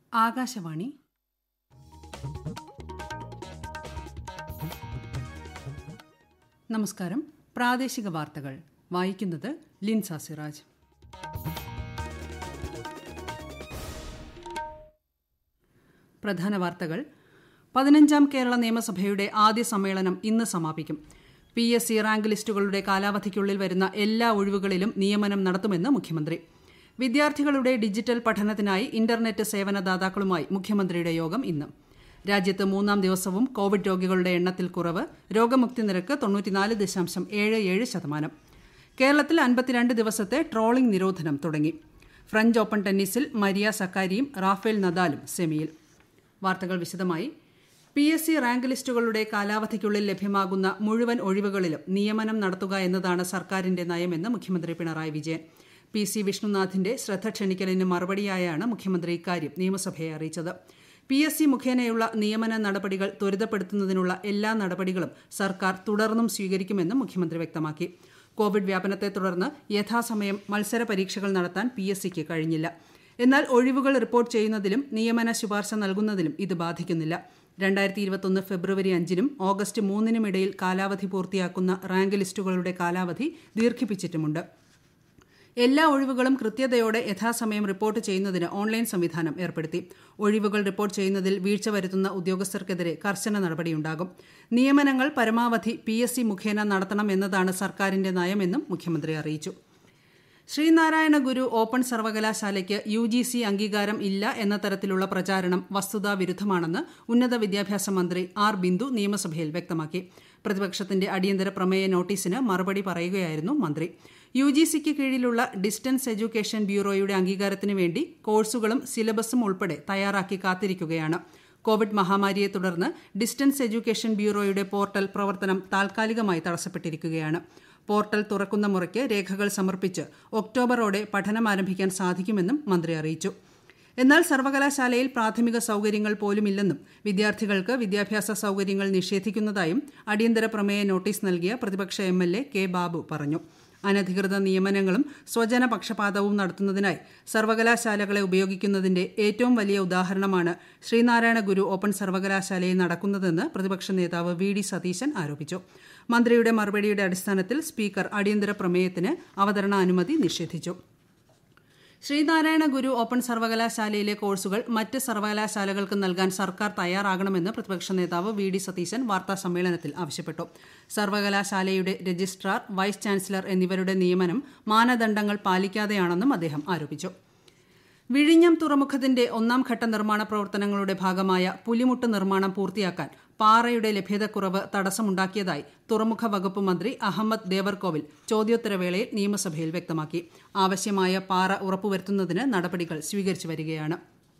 ആകാശവാണി നമസ്കാരം പ്രാദേശിക വാർത്തകൾ വായിക്കുന്നത് ലിൻസ സിറാജ് പ്രധാന വാർത്തകൾ പതിനഞ്ചാം കേരള നിയമസഭയുടെ ആദ്യ സമ്മേളനം ഇന്ന് സമാപിക്കും പി എസ് സി റാങ്ക് ലിസ്റ്റുകളുടെ കാലാവധിക്കുള്ളിൽ വരുന്ന എല്ലാ ഒഴിവുകളിലും നിയമനം നടത്തുമെന്ന് മുഖ്യമന്ത്രി വിദ്യാർത്ഥികളുടെ ഡിജിറ്റൽ പഠനത്തിനായി ഇന്റർനെറ്റ് സേവനദാതാക്കളുമായി മുഖ്യമന്ത്രിയുടെ യോഗം ഇന്ന് രാജ്യത്ത് മൂന്നാം ദിവസവും കോവിഡ് രോഗികളുടെ എണ്ണത്തിൽ കുറവ് രോഗമുക്തി നിരക്ക് തൊണ്ണൂറ്റിനാല് ദശാംശം ഏഴ് ഏഴ് ശതമാനം കേരളത്തിൽ അൻപത്തിരണ്ട് ദിവസത്തെ ട്രോളിംഗ് നിരോധനം തുടങ്ങി ഫ്രഞ്ച് ഓപ്പൺ ടെന്നീസിൽ മരിയ സക്കാരിയും റാഫേൽ നദാലും സെമിയിൽ വാർത്തകൾ വിശദമായി പി എസ് സി റാങ്ക് ലിസ്റ്റുകളുടെ കാലാവധിക്കുള്ളിൽ ലഭ്യമാകുന്ന മുഴുവൻ ഒഴിവുകളിലും നിയമനം നടത്തുക എന്നതാണ് സർക്കാരിന്റെ നയമെന്ന് മുഖ്യമന്ത്രി പിണറായി വിജയൻ പി സി വിഷ്ണുനാഥിന്റെ ശ്രദ്ധ ക്ഷണിക്കലിന് മറുപടിയായാണ് മുഖ്യമന്ത്രി ഇക്കാര്യം നിയമസഭയെ അറിയിച്ചത് പി എസ് സി മുഖേനയുള്ള നിയമന നടപടികൾ ത്വരിതപ്പെടുത്തുന്നതിനുള്ള എല്ലാ നടപടികളും സർക്കാർ തുടർന്നും സ്വീകരിക്കുമെന്നും മുഖ്യമന്ത്രി വ്യക്തമാക്കി കോവിഡ് വ്യാപനത്തെ തുടർന്ന് യഥാസമയം മത്സര പരീക്ഷകൾ നടത്താൻ പി എസ് സിക്ക് കഴിഞ്ഞില്ല എന്നാൽ ഒഴിവുകൾ റിപ്പോർട്ട് ചെയ്യുന്നതിലും നിയമന ശുപാർശ നൽകുന്നതിലും ഇത് ബാധിക്കുന്നില്ല രണ്ടായിരത്തി ഇരുപത്തൊന്ന് ഫെബ്രുവരി അഞ്ചിനും ഓഗസ്റ്റ് മൂന്നിനും ഇടയിൽ കാലാവധി പൂർത്തിയാക്കുന്ന റാങ്ക് ലിസ്റ്റുകളുടെ കാലാവധി ദീർഘിപ്പിച്ചിട്ടുമുണ്ട് എല്ലാ ഒഴിവുകളും കൃത്യതയോടെ യഥാസമയം റിപ്പോർട്ട് ചെയ്യുന്നതിന് ഓൺലൈൻ സംവിധാനം ഏർപ്പെടുത്തി ഒഴിവുകൾ റിപ്പോർട്ട് ചെയ്യുന്നതിൽ വീഴ്ച വരുത്തുന്ന ഉദ്യോഗസ്ഥർക്കെതിരെ കർശന നടപടിയുണ്ടാകും നിയമനങ്ങൾ പരമാവധി പി എസ് സി മുഖേന നടത്തണം എന്നതാണ് സർക്കാരിന്റെ നയമെന്നും മുഖ്യമന്ത്രി അറിയിച്ചു ശ്രീനാരായണ ഗുരു ഓപ്പൺ സർവകലാശാലയ്ക്ക് യു ജി സി അംഗീകാരം ഇല്ല എന്ന തരത്തിലുള്ള പ്രചാരണം വസ്തുതാ വിരുദ്ധമാണെന്ന് ഉന്നത വിദ്യാഭ്യാസ മന്ത്രി ആർ ബിന്ദു നിയമസഭയിൽ വ്യക്തമാക്കി പ്രതിപക്ഷത്തിന്റെ അടിയന്തര പ്രമേയ നോട്ടീസിന് മറുപടി പറയുകയായിരുന്നു മന്ത്രി യു ജി സിക്ക് കീഴിലുള്ള ഡിസ്റ്റൻസ് എഡ്യൂക്കേഷൻ ബ്യൂറോയുടെ അംഗീകാരത്തിനു വേണ്ടി കോഴ്സുകളും സിലബസും ഉൾപ്പെടെ തയ്യാറാക്കി കാത്തിരിക്കുകയാണ് കോവിഡ് മഹാമാരിയെ തുടർന്ന് ഡിസ്റ്റൻസ് എഡ്യൂക്കേഷൻ ബ്യൂറോയുടെ പോർട്ടൽ പ്രവർത്തനം താൽക്കാലികമായി തടസ്സപ്പെട്ടിരിക്കുകയാണ് പോർട്ടൽ തുറക്കുന്ന മുറയ്ക്ക് രേഖകൾ സമർപ്പിച്ച് ഒക്ടോബറോടെ പഠനം ആരംഭിക്കാൻ സാധിക്കുമെന്നും മന്ത്രി അറിയിച്ചു എന്നാൽ സർവകലാശാലയിൽ പ്രാഥമിക സൌകര്യങ്ങൾ പോലുമില്ലെന്നും വിദ്യാർത്ഥികൾക്ക് വിദ്യാഭ്യാസ സൌകര്യങ്ങൾ നിഷേധിക്കുന്നതായും അടിയന്തര പ്രമേയ നോട്ടീസ് നൽകിയ പ്രതിപക്ഷ M L A K Babu പറഞ്ഞു അനധികൃത നിയമനങ്ങളും സ്വജന പക്ഷപാതവും നടത്തുന്നതിനായി സർവകലാശാലകളെ ഉപയോഗിക്കുന്നതിന്റെ ഏറ്റവും വലിയ ഉദാഹരണമാണ് ശ്രീനാരായണ ഗുരു ഓപ്പൺ സർവകലാശാലയിൽ നടക്കുന്നതെന്ന് പ്രതിപക്ഷ നേതാവ് വി ഡി സതീശൻ ആരോപിച്ചു മന്ത്രിയുടെ മറുപടിയുടെ അടിസ്ഥാനത്തിൽ സ്പീക്കർ അടിയന്തര പ്രമേയത്തിന് അവതരണ അനുമതി നിഷേധിച്ചു ശ്രീനാരായണ ഗുരു ഓപ്പൺ സർവകലാശാലയിലെ കോഴ്സുകൾ മറ്റ് സർവകലാശാലകൾക്ക് നൽകാൻ സർക്കാർ തയ്യാറാകണമെന്ന് പ്രതിപക്ഷ നേതാവ് വി ഡി സതീശൻ വാർത്താ സമ്മേളനത്തിൽ ആവശ്യപ്പെട്ടു സർവകലാശാലയുടെ രജിസ്ട്രാർ വൈസ് ചാൻസലർ എന്നിവരുടെ നിയമനം മാനദണ്ഡങ്ങൾ പാലിക്കാതെയാണെന്നും അദ്ദേഹം ആരോപിച്ചു വിഴിഞ്ഞം തുറമുഖത്തിന്റെ ഒന്നാം ഘട്ട നിർമ്മാണ പ്രവർത്തനങ്ങളുടെ ഭാഗമായ പുലിമുട്ട് നിർമ്മാണം പൂർത്തിയാക്കാൻ പാറയുടെ ലഭ്യതക്കുറവ് തടസ്സമുണ്ടാക്കിയതായി തുറമുഖ വകുപ്പ് മന്ത്രി അഹമ്മദ് ദേവർകോവിൽ ചോദ്യോത്തരവേളയിൽ നിയമസഭയിൽ വ്യക്തമാക്കി ആവശ്യമായ പാറ ഉറപ്പുവരുത്തുന്നതിന് നടപടികൾ സ്വീകരിച്ചു വരികയാണ്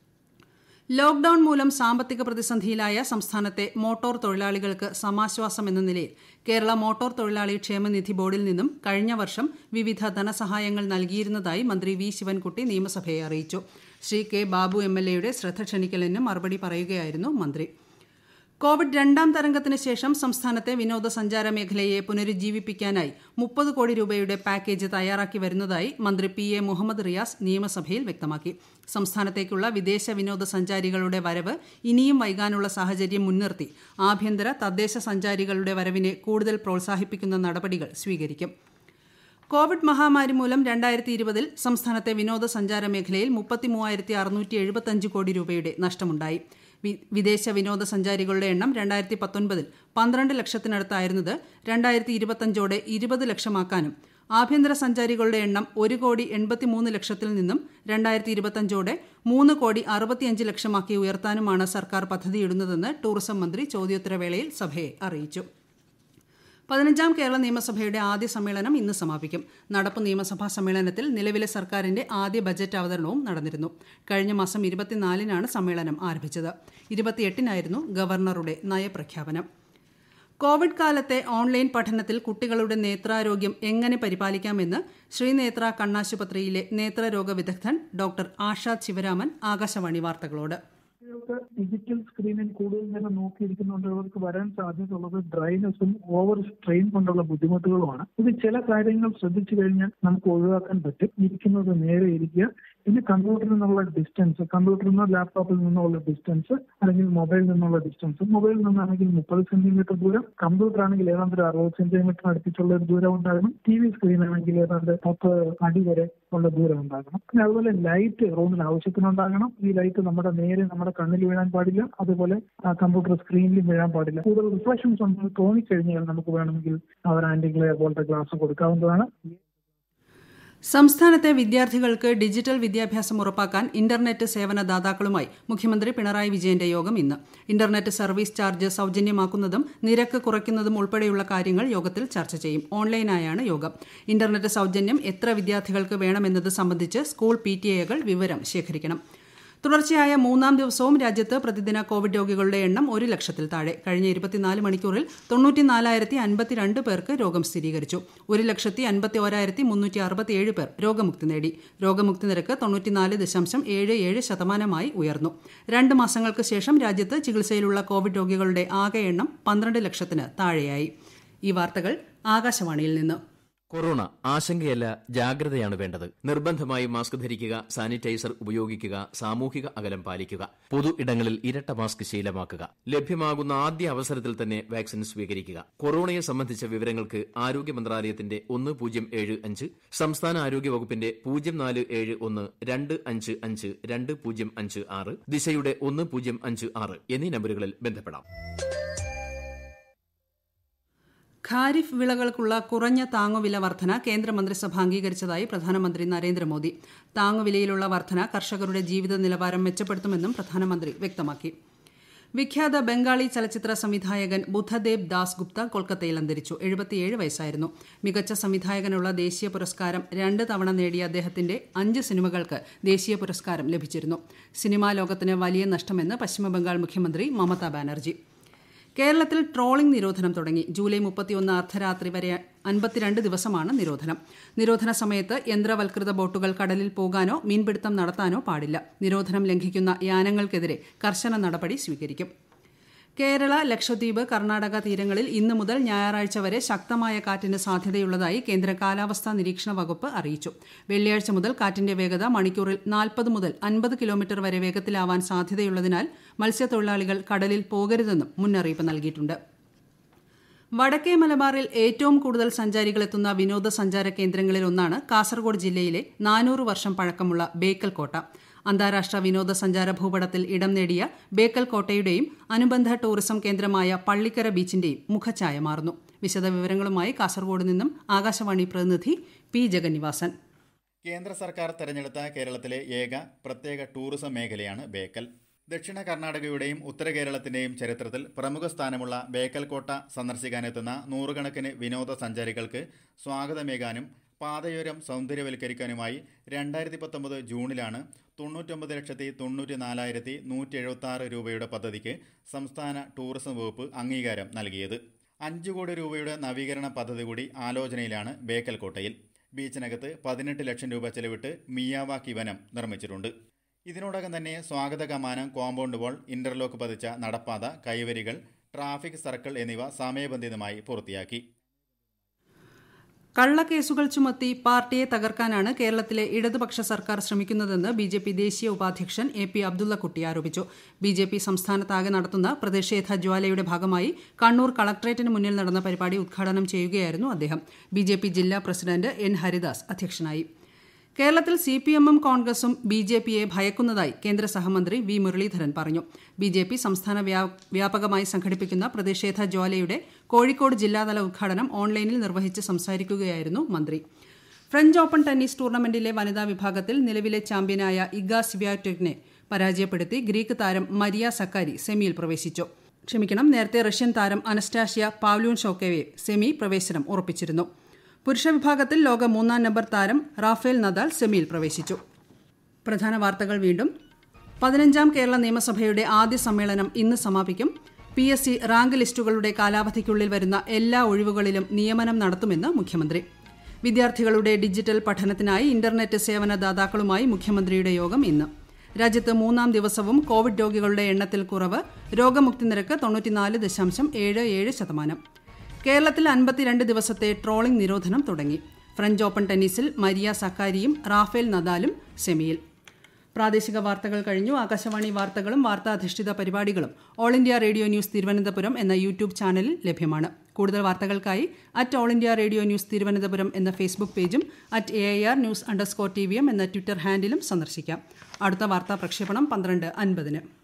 ലോക്ഡൌൺ മൂലം സാമ്പത്തിക പ്രതിസന്ധിയിലായ സംസ്ഥാനത്തെ മോട്ടോർ തൊഴിലാളികൾക്ക് സമാശ്വാസം എന്ന നിലയിൽ കേരള മോട്ടോർ തൊഴിലാളി ക്ഷേമനിധി ബോർഡിൽ നിന്നും കഴിഞ്ഞ വർഷം വിവിധ ധനസഹായങ്ങൾ നൽകിയിരുന്നതായി മന്ത്രി വി ശിവൻകുട്ടി നിയമസഭയെ അറിയിച്ചു Sri K Babu M L എയുടെ ശ്രദ്ധ ക്ഷണിക്കലിന് മറുപടി പറയുകയായിരുന്നു മന്ത്രി കോവിഡ് രണ്ടാം തരംഗത്തിന് ശേഷം സംസ്ഥാനത്തെ വിനോദസഞ്ചാര മേഖലയെ പുനരുജ്ജീവിപ്പിക്കാനായി മുപ്പത് കോടി രൂപയുടെ പാക്കേജ് തയ്യാറാക്കി വരുന്നതായി മന്ത്രി പി എ മുഹമ്മദ് റിയാസ് നിയമസഭയിൽ വ്യക്തമാക്കി സംസ്ഥാനത്തേക്കുള്ള വിദേശ വിനോദസഞ്ചാരികളുടെ വരവ് ഇനിയും വൈകാനുള്ള സാഹചര്യം മുൻനിർത്തി ആഭ്യന്തര തദ്ദേശ സഞ്ചാരികളുടെ വരവിനെ കൂടുതൽ പ്രോത്സാഹിപ്പിക്കുന്ന നടപടികൾ സ്വീകരിക്കും കോവിഡ് മഹാമാരി മൂലം രണ്ടായിരത്തി ഇരുപതിൽ സംസ്ഥാനത്തെ വിനോദസഞ്ചാര മേഖലയിൽ മുപ്പത്തി മൂവായിരത്തി അറുന്നൂറ്റി എഴുപത്തഞ്ച് കോടി രൂപയുടെ നഷ്ടമുണ്ടായി വിദേശ വിനോദസഞ്ചാരികളുടെ എണ്ണം രണ്ടായിരത്തി പത്തൊൻപതിൽ പന്ത്രണ്ട് ലക്ഷത്തിനടുത്തായിരുന്നത് രണ്ടായിരത്തി ഇരുപത്തഞ്ചോടെ ഇരുപത് ലക്ഷമാക്കാനും ആഭ്യന്തര സഞ്ചാരികളുടെ എണ്ണം ഒരു കോടി എൺപത്തിമൂന്ന് ലക്ഷത്തിൽ നിന്നും രണ്ടായിരത്തി ഇരുപത്തഞ്ചോടെ മൂന്ന് കോടി അറുപത്തിയഞ്ച് ലക്ഷമാക്കി ഉയർത്താനുമാണ് സർക്കാർ പദ്ധതിയിടുന്നതെന്ന് ടൂറിസം മന്ത്രി ചോദ്യോത്തരവേളയിൽ സഭയെ അറിയിച്ചു പതിനഞ്ചാം കേരള നിയമസഭയുടെ ആദ്യ സമ്മേളനം ഇന്ന് സമാപിക്കും നടപ്പ് നിയമസഭാ സമ്മേളനത്തിൽ നിലവിലെ സർക്കാരിന്റെ ആദ്യ ബജറ്റ് അവതരണവും നടന്നിരുന്നു കഴിഞ്ഞ മാസം ഇരുപത്തിനാലിനാണ് സമ്മേളനം ആരംഭിച്ചത് ഇരുപത്തിയെട്ടിനായിരുന്നു ഗവർണറുടെ നയപ്രഖ്യാപനം കോവിഡ് കാലത്തെ ഓൺലൈൻ പഠനത്തിൽ കുട്ടികളുടെ നേത്രാരോഗ്യം എങ്ങനെ പരിപാലിക്കാമെന്ന് ശ്രീനേത്ര കണ്ണാശുപത്രിയിലെ നേത്രരോഗ വിദഗ്ധൻ ഡോക്ടർ ആഷാദ് ശിവരാമൻ ആകാശവാണി വാർത്തകളോട് കുട്ടികൾക്ക് ഡിജിറ്റൽ സ്ക്രീനിൽ കൂടുതൽ നേരം നോക്കിയിരിക്കുന്നുണ്ട് അവർക്ക് വരാൻ സാധ്യതയുള്ളത് ഡ്രൈനസും ഓവർ സ്ട്രെയിൻ കൊണ്ടുള്ള ബുദ്ധിമുട്ടുകളുമാണ് ഇത് ചില കാര്യങ്ങൾ ശ്രദ്ധിച്ചു കഴിഞ്ഞാൽ നമുക്ക് ഒഴിവാക്കാൻ പറ്റും ഇരിക്കുന്നത് നേരെ ഇരിക്കുക പിന്നെ കമ്പ്യൂട്ടറിൽ നിന്നുള്ള ഡിസ്റ്റൻസ് കമ്പ്യൂട്ടറിൽ നിന്നോ ലാപ്ടോപ്പിൽ നിന്നുള്ള ഡിസ്റ്റൻസ് അല്ലെങ്കിൽ മൊബൈലിൽ നിന്നുള്ള ഡിസ്റ്റൻസ് മൊബൈലിൽ നിന്നാണെങ്കിൽ മുപ്പത് സെന്റിമീറ്റർ ദൂരം കമ്പ്യൂട്ടർ ആണെങ്കിൽ ഏതാണ്ട് ഒരു അറുപത് സെന്റിമീറ്റർ അടുപ്പിച്ചുള്ള ഒരു ദൂരം ഉണ്ടാകണം ടി വി സ്ക്രീൻ ആണെങ്കിൽ ഏതാണ്ട് പത്ത് അടി വരെ ഉള്ള ദൂരം ഉണ്ടാകണം പിന്നെ അതുപോലെ ലൈറ്റ് റൂമിൽ ആവശ്യത്തിനുണ്ടാകണം ഈ ലൈറ്റ് നമ്മുടെ നേരെ നമ്മുടെ കണ്ണിൽ വീഴാൻ പാടില്ല അതുപോലെ കമ്പ്യൂട്ടർ സ്ക്രീനിൽ വീഴാൻ പാടില്ല കൂടുതൽ റിഫ്ലക്ഷൻസ് ഉണ്ടെന്ന് തോന്നിക്കഴിഞ്ഞാൽ നമുക്ക് വേണമെങ്കിൽ അവർ ആന്റി ഗ്ലെയർ പോലത്തെ ഗ്ലാസ് കൊടുക്കാവുന്നതാണ് സംസ്ഥാനത്തെ വിദ്യാർത്ഥികൾക്ക് ഡിജിറ്റൽ വിദ്യാഭ്യാസം ഉറപ്പാക്കാൻ ഇന്റർനെറ്റ് സേവനദാതാക്കളുമായി മുഖ്യമന്ത്രി പിണറായി വിജയന്റെ യോഗം ഇന്ന് ഇന്റർനെറ്റ് സർവീസ് ചാർജ് സൌജന്യമാക്കുന്നതും നിരക്ക് കുറയ്ക്കുന്നതും ഉൾപ്പെടെയുള്ള കാര്യങ്ങൾ യോഗത്തിൽ ചർച്ച ചെയ്യും ഓൺലൈനായാണ് യോഗം ഇന്റർനെറ്റ് സൌജന്യം എത്ര വിദ്യാർത്ഥികൾക്ക് വേണമെന്നത് സംബന്ധിച്ച് സ്കൂൾ പി വിവരം ശേഖരിക്കണം തുടർച്ചയായ മൂന്നാം ദിവസവും രാജ്യത്ത് പ്രതിദിന കോവിഡ് രോഗികളുടെ എണ്ണം ഒരു ലക്ഷത്തിൽ താഴെ കഴിഞ്ഞ ഇരുപത്തിനാല് മണിക്കൂറിൽ തൊണ്ണൂറ്റിനാലായിരത്തി അൻപത്തിരണ്ട് പേർക്ക് രോഗം സ്ഥിരീകരിച്ചു ഒരു ലക്ഷത്തി അൻപത്തി ഓരായിരത്തി മുന്നൂറ്റി അറുപത്തിയേഴ് പേർ രോഗമുക്തി നേടി രോഗമുക്തി നിരക്ക് തൊണ്ണൂറ്റിനാല് ദശാംശം ഏഴ് ഏഴ് ശതമാനമായി ഉയർന്നു രണ്ട് മാസങ്ങൾക്ക് ശേഷം രാജ്യത്ത് ചികിത്സയിലുള്ള കോവിഡ് രോഗികളുടെ ആകെ എണ്ണം പന്ത്രണ്ട് ലക്ഷത്തിന് താഴെയായി ഈ വാർത്തകൾ ആകാശവാണിയിൽ നിന്ന് കൊറോണ ആശങ്കയല്ല ജാഗ്രതയാണ് വേണ്ടത് നിർബന്ധമായി മാസ്ക് ധരിക്കുക സാനിറ്റൈസർ ഉപയോഗിക്കുക സാമൂഹിക അകലം പാലിക്കുക പൊതു ഇടങ്ങളിൽ ഇരട്ട മാസ്ക് ശീലമാക്കുക ലഭ്യമാകുന്ന ആദ്യ അവസരത്തിൽ തന്നെ വാക്സിൻ സ്വീകരിക്കുക കൊറോണയെ സംബന്ധിച്ച വിവരങ്ങൾക്ക് ആരോഗ്യ മന്ത്രാലയത്തിന്റെ ഒന്ന് പൂജ്യം ഏഴ് അഞ്ച് സംസ്ഥാന ആരോഗ്യ വകുപ്പിന്റെ പൂജ്യം നാല് ഏഴ് ഒന്ന് രണ്ട് അഞ്ച് അഞ്ച് രണ്ട് പൂജ്യം അഞ്ച് ആറ് ദിശയുടെ ഒന്ന് പൂജ്യം അഞ്ച് ആറ് എന്നീ നമ്പറുകളിൽ ബന്ധപ്പെടാം ഖാരിഫ് വിളകൾക്കുള്ള കുറഞ്ഞ താങ്ങുവില വർധന കേന്ദ്രമന്ത്രിസഭ അംഗീകരിച്ചതായി പ്രധാനമന്ത്രി നരേന്ദ്രമോദി താങ്ങുവിലയിലുള്ള വർധന കർഷകരുടെ ജീവിത നിലവാരം മെച്ചപ്പെടുത്തുമെന്നും പ്രധാനമന്ത്രി വ്യക്തമാക്കി വിഖ്യാത ബംഗാളി ചലച്ചിത്ര സംവിധായകൻ ബുദ്ധദേബ് ദാസ് ഗുപ്ത കൊൽക്കത്തയിൽ അന്തരിച്ചു എഴുപത്തിയേഴ് വയസ്സായിരുന്നു മികച്ച സംവിധായകനുള്ള ദേശീയ പുരസ്കാരം രണ്ട് തവണ നേടിയ അദ്ദേഹത്തിന്റെ അഞ്ച് സിനിമകൾക്ക് ദേശീയ പുരസ്കാരം ലഭിച്ചിരുന്നു സിനിമാ ലോകത്തിന് വലിയ നഷ്ടമെന്ന് പശ്ചിമബംഗാൾ മുഖ്യമന്ത്രി മമതാ ബാനർജി കേരളത്തിൽ ട്രോളിംഗ് നിരോധനം തുടങ്ങി ജൂലൈ മുപ്പത്തിയൊന്ന് അർദ്ധരാത്രി വരെ അൻപത്തിരണ്ട് ദിവസമാണ് നിരോധനം നിരോധന സമയത്ത് യന്ത്രവൽകൃത ബോട്ടുകൾ കടലിൽ പോകാനോ മീൻപിടുത്തം നടത്താനോ പാടില്ല നിരോധനം ലംഘിക്കുന്ന യാനങ്ങൾക്കെതിരെ കർശന നടപടി സ്വീകരിക്കും കേരള ലക്ഷദ്വീപ് കർണാടക തീരങ്ങളിൽ ഇന്നു മുതൽ ഞായറാഴ്ച വരെ ശക്തമായ കാറ്റിന് സാധ്യതയുള്ളതായി കേന്ദ്ര കാലാവസ്ഥാ നിരീക്ഷണ വകുപ്പ് അറിയിച്ചു വെള്ളിയാഴ്ച മുതൽ കാറ്റിന്റെ വേഗത മണിക്കൂറിൽ നാൽപ്പത് മുതൽ അൻപത് കിലോമീറ്റർ വരെ വേഗത്തിലാവാൻ സാധ്യതയുള്ളതിനാൽ മത്സ്യത്തൊഴിലാളികൾ കടലിൽ പോകരുതെന്നും മുന്നറിയിപ്പ് നൽകിയിട്ടുണ്ട് വടക്കേ മലബാറിൽ ഏറ്റവും കൂടുതൽ സഞ്ചാരികൾ എത്തുന്ന വിനോദസഞ്ചാര കേന്ദ്രങ്ങളിൽ ഒന്നാണ് കാസർഗോഡ് ജില്ലയിലെ നാനൂറ് വർഷം പഴക്കമുള്ള ബേക്കൽ കോട്ട അന്താരാഷ്ട്ര വിനോദസഞ്ചാര ഭൂപടത്തിൽ ഇടം നേടിയ ബേക്കൽ കോട്ടയുടെയും അനുബന്ധ ടൂറിസം കേന്ദ്രമായ പള്ളിക്കര ബീച്ചിന്റെയും മുഖഛായ മാറുന്നു വിശദവിവരങ്ങളുമായി കാസർഗോഡ് നിന്നും ആകാശവാണി പ്രതിനിധി പി ജഗന്നിവാസൻ കേന്ദ്ര സർക്കാർ തെരഞ്ഞെടുത്ത കേരളത്തിലെ ഏക പ്രത്യേക ടൂറിസം മേഖലയാണ് ബേക്കൽ ദക്ഷിണ കർണാടകയുടെയും ഉത്തര കേരളത്തിന്റെയും ചരിത്രത്തിൽ പ്രമുഖ സ്ഥാനമുള്ള ബേക്കൽ കോട്ട സന്ദർശിക്കാനെത്തുന്ന നൂറുകണക്കിന് വിനോദസഞ്ചാരികൾക്ക് സ്വാഗതമേകാനും പാതയോരം സൗന്ദര്യവൽക്കരിക്കാനുമായി രണ്ടായിരത്തി പത്തൊമ്പത് ജൂണിലാണ് തൊണ്ണൂറ്റൊമ്പത് ലക്ഷത്തി തൊണ്ണൂറ്റി നാലായിരത്തി നൂറ്റി എഴുപത്തി ആറ് രൂപയുടെ പദ്ധതിക്ക് സംസ്ഥാന ടൂറിസം വകുപ്പ് അംഗീകാരം നൽകിയത് അഞ്ച് കോടി രൂപയുടെ നവീകരണ പദ്ധതി കൂടി ആലോചനയിലാണ് ബേക്കൽ കോട്ടയിൽ ബീച്ചിനകത്ത് പതിനെട്ട് ലക്ഷം രൂപ ചെലവിട്ട് മിയാവാക്കി വനം നിർമ്മിച്ചിട്ടുണ്ട് ഇതിനോടകം തന്നെ സ്വാഗത കമാനം കോമ്പൗണ്ട് വാൾ ഇന്റർലോക്ക് പതിച്ച നടപ്പാത കൈവരികൾ ട്രാഫിക് സർക്കിൾ എന്നിവ സമയബന്ധിതമായി പൂർത്തിയാക്കി കള്ളക്കേസുകൾ ചുമത്തി പാർട്ടിയെ തകർക്കാനാണ് കേരളത്തിലെ ഇടതുപക്ഷ സർക്കാർ ശ്രമിക്കുന്നതെന്ന് ബി ജെ പി ദേശീയ ഉപാധ്യക്ഷൻ എ പി അബ്ദുള്ളക്കുട്ടി ആരോപിച്ചു ബി ജെ പി സംസ്ഥാനത്താകെ നടത്തുന്ന പ്രതിഷേധ ജ്വാലയുടെ ഭാഗമായി കണ്ണൂർ കളക്ടറേറ്റിന് മുന്നിൽ നടന്ന പരിപാടി ഉദ്ഘാടനം ചെയ്യുകയായിരുന്നു അദ്ദേഹം ബി ജെ പി ജില്ലാ പ്രസിഡന്റ് എൻ ഹരിദാസ് അധ്യക്ഷനായി കേരളത്തിൽ സി പി എമ്മും കോൺഗ്രസും ബി ജെ പിയെ ഭയക്കുന്നതായി കേന്ദ്ര സഹമന്ത്രി വി മുരളീധരൻ പറഞ്ഞു ബി ജെ പി സംസ്ഥാന വ്യാപകമായി സംഘടിപ്പിക്കുന്ന പ്രതിഷേധ ജ്വാലയുടെ കോഴിക്കോട് ജില്ലാതല ഉദ്ഘാടനം ഓൺലൈനിൽ നിർവഹിച്ച് സംസാരിക്കുകയായിരുന്നു മന്ത്രി ഫ്രഞ്ച് ഓപ്പൺ ടെന്നീസ് ടൂർണമെന്റിലെ വനിതാ വിഭാഗത്തിൽ നിലവിലെ ചാമ്പ്യനായ ഇഗ സ്വിയാറ്റോക്കിനെ പരാജയപ്പെടുത്തി ഗ്രീക്ക് താരം മരിയ സക്കാരി സെമിയിൽ പ്രവേശിച്ചു ക്ഷമിക്കണം നേരത്തെ റഷ്യൻ താരം അനസ്റ്റാഷ്യ പാവ്ലൂൺ ഷോക്കേവെ സെമി പ്രവേശനം ഉറപ്പിച്ചിരുന്നു പുരുഷ വിഭാഗത്തിൽ ലോക മൂന്നാം നമ്പർ താരം റാഫേൽ നദാൽ സെമിയിൽ പ്രവേശിച്ചു പ്രധാന വാർത്തകൾ വീണ്ടും പതിനഞ്ചാം കേരള നിയമസഭയുടെ ആദ്യ സമ്മേളനം ഇന്ന് സമാപിക്കും പി എസ് സി റാങ്ക് ലിസ്റ്റുകളുടെ കാലാവധിക്കുള്ളിൽ വരുന്ന എല്ലാ ഒഴിവുകളിലും നിയമനം നടത്തുമെന്ന് മുഖ്യമന്ത്രി വിദ്യാർത്ഥികളുടെ ഡിജിറ്റൽ പഠനത്തിനായി ഇന്റർനെറ്റ് സേവനദാതാക്കളുമായി മുഖ്യമന്ത്രിയുടെ യോഗം ഇന്ന് രാജ്യത്ത് മൂന്നാം ദിവസവും കോവിഡ് രോഗികളുടെ എണ്ണത്തിൽ കുറവ് രോഗമുക്തി നിരക്ക് തൊണ്ണൂറ്റിനാല് ദശാംശം ഏഴ് ഏഴ് ശതമാനം കേരളത്തിൽ അൻപത്തിരണ്ട് ദിവസത്തെ ട്രോളിംഗ് നിരോധനം തുടങ്ങി ഫ്രഞ്ച് ഓപ്പൺ ടെന്നീസിൽ മരിയ സക്കാരിയും റാഫേൽ നദാലും സെമിയിൽ പ്രാദേശിക വാർത്തകൾ കഴിഞ്ഞു ആകാശവാണി വാർത്തകളും വാർത്താധിഷ്ഠിത പരിപാടികളും All India Radio News Thiruvananthapuram എന്ന യൂട്യൂബ് ചാനലിൽ ലഭ്യമാണ് കൂടുതൽ വാർത്തകൾക്കായി at All India Radio News Thiruvananthapuram എന്ന ഫേസ്ബുക്ക് പേജും at A I R news underscore T V M എന്ന ട്വിറ്റർ ഹാൻഡിലും സന്ദർശിക്കാം അടുത്ത വാർത്താ പ്രക്ഷേപണം പന്ത്രണ്ട് അൻപതിന്